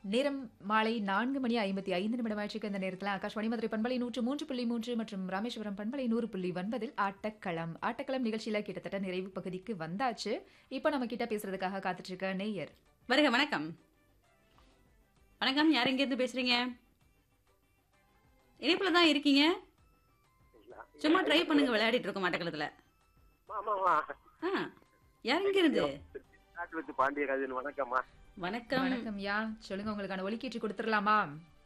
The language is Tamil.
நேரம் மாலை நான்கு மணி ஐம்பத்தி ஐந்து நிமிடம் ஆட்சிக்கு இந்த நேரத்தில் ஆகாஷ்வாணி மதுரை பண்பலை நூற்று மூன்று புள்ளி மூன்று மற்றும் ராமேஸ்வரம் பண்பலை நூறு புள்ளி ஒன்பதில் ஆட்டக்களம் ஆட்டக்களம் நிகழ்ச்சியில கிட்டத்தட்ட நிறைவு பகுதிக்கு வந்தாச்சு இப்போ நம்ம கிட்ட பேசுறதுக்காக காத்துட்டு இருக்க நேயர் வருக வணக்கம் வணக்கம் யார் இருந்து பேசுறீங்க இணைப்புல தான் இருக்கீங்க சும்மா ட்ரை பண்ணுங்க விளையாடிட்டு இருக்கோம் மட்டக்களத்துல ஆமாம்மா ஆ யார் இங்க இருந்து காட்டுவத்து பாண்டியராஜன் வணக்கம்மா வணக்கம் வணக்கம் யா சொல்லுங்க உங்களுக்கான ஒலிக்கீற்று கொடுத்துடலாமா